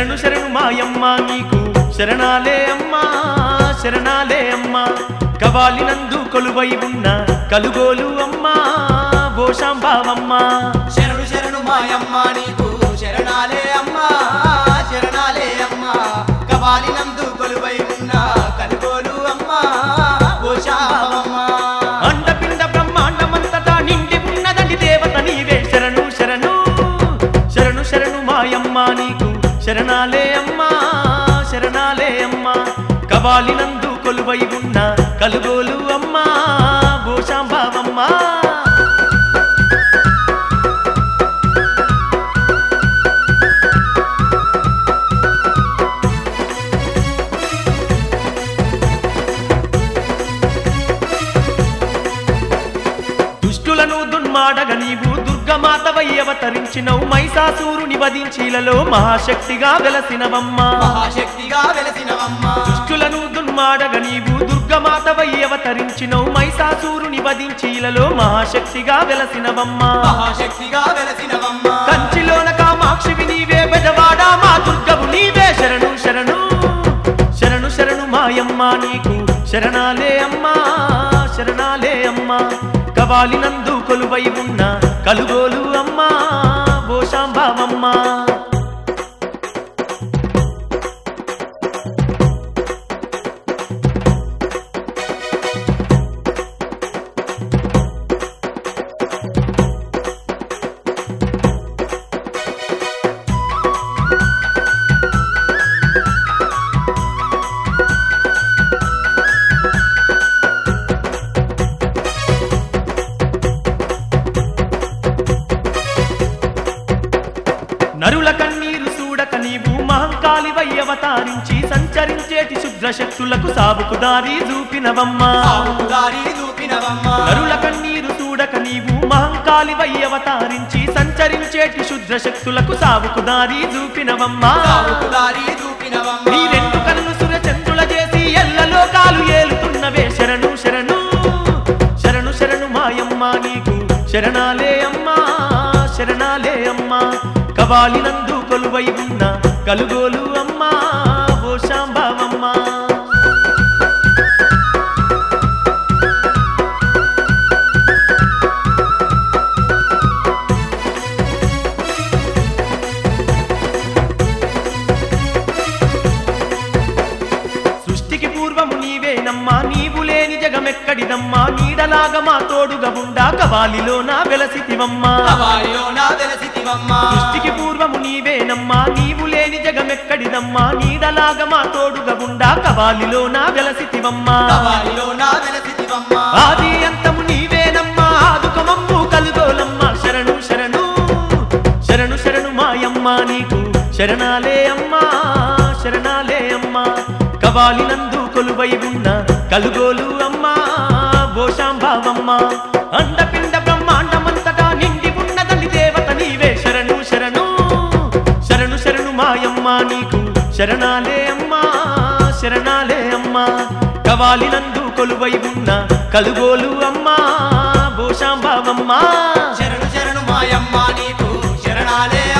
శరణు శరణు మాయమ్మ నీకు శరణాలే అమ్మా శరణాలే అమ్మా కవాలినందు కొలువై ఉన్న కలుగోలు అమ్మా భోషాంబావమ్మ శరణు శరణు మాయమ్మ నీకు శరణాలే అమ్మా శరణాలే అమ్మా కవాలి నందు కొలువై ఉన్న కనుగోలు అమ్మా ఓషావమ్మ అండపిండ బ్రహ్మాండమంతటా నిండి ఉన్నదని దేవత నీవే శరణు శరణు శరణు శరణు మాయమ్మ నీకు శరణాలే అమ్మా శరణాలే అమ్మా కవాలినందు కొలువై ఉన్న కలుగోలు అమ్మా భూషాంబావమ్మ దుష్టులను దున్మాడగ నీవు దుర్గమాతవై అవతరించినవు మైసాసూరుని వధించిలలో మహాశక్తిగా వెలసినవమ్మా మహాశక్తిగా వెలసినవమ్మ దుష్టులను దున్మాడగ నీవు దుర్గమాతవై అవతరించినవు మైసాసూరుని వధించిలలో మహాశక్తిగా వెలసినవమ్మా మహాశక్తిగా వెలసినవమ్మ కంచిలోన కామాక్షివి నీవే బెజవాడ మా దుర్గవు నీవే శరణు శరణు శరణు శరణు మాయమ్మ నీకు శరణాలే అమ్మా శరణాలే అమ్మా కవాలినందు కొలువై ఉన్న కలుగోలు అమ్మా భోషాంబావమ్మ నరుల కన్నీరు చూడక నీవు మహంకాళివై అవతారించి సంచరించేటి శుద్ర శక్తులకు సాబుకు దారి చూపినవమ్మా దారి చూపినవమ్మ నరుల కన్నీరు చూడక నీవు మహంకాళివై అవతారించి సంచరించేటి శుద్ర శక్తులకు సాబుకు దారి చూపినవమ్మా దారి చూపినవమ్మ నీ రెండు కన్ను సురచంద్రుల చేసి ఎల్ల లోకాలు ఏలుతున్నవే శరణు శరణు శరణు శరణు మాయమ్మ నీకు శరణాలే అమ్మా శరణాలే అమ్మా కవాలినందు కొలువై ఉన్న కలుగోలు అమ్మా ఓషాంబావమ్మ సృష్టికి పూర్వము నీవేనమ్మా నీవు లేని జగమెక్కడిదమ్మా నీడలాగా మా తోడుగా ఉండా కవాలిలో నా వెలసితివమ్మా కవాలిలో నా వెలసితివమ్మ సృష్టికి పూర్వము నీవేనమ్మా నీవు లేని జగమెక్కడిదమ్మా నీడలాగా మా తోడుగా ఉండా కవాలిలో నా వెలసితివమ్మా కవాలిలో నా వెలసితివమ్మ ఆది అంతము నీవేనమ్మా ఆదుకమమ్ము కలుగోలమ్మా శరణు శరణు శరణు శరణు మాయమ్మ నీకు శరణాలే అమ్మా శరణాలే అమ్మా కవాలినందు కొలువై ఉన్న కలుగోలు అమ్మా భోషాంబావమ్మ అండపిండ బ్రహ్మాండమంతటా నిండి ఉన్నదని దేవత నీవే శరణు శరణు శరణు శరణు మాయమ్మ నీకు శరణాలే అమ్మా శరణాలే అమ్మా కవాలినందు కొలువై ఉన్న కలుగోలు అమ్మా భూషాంబావమ్మ శరణు శరణు మాయమ్మ నీకు శరణాలే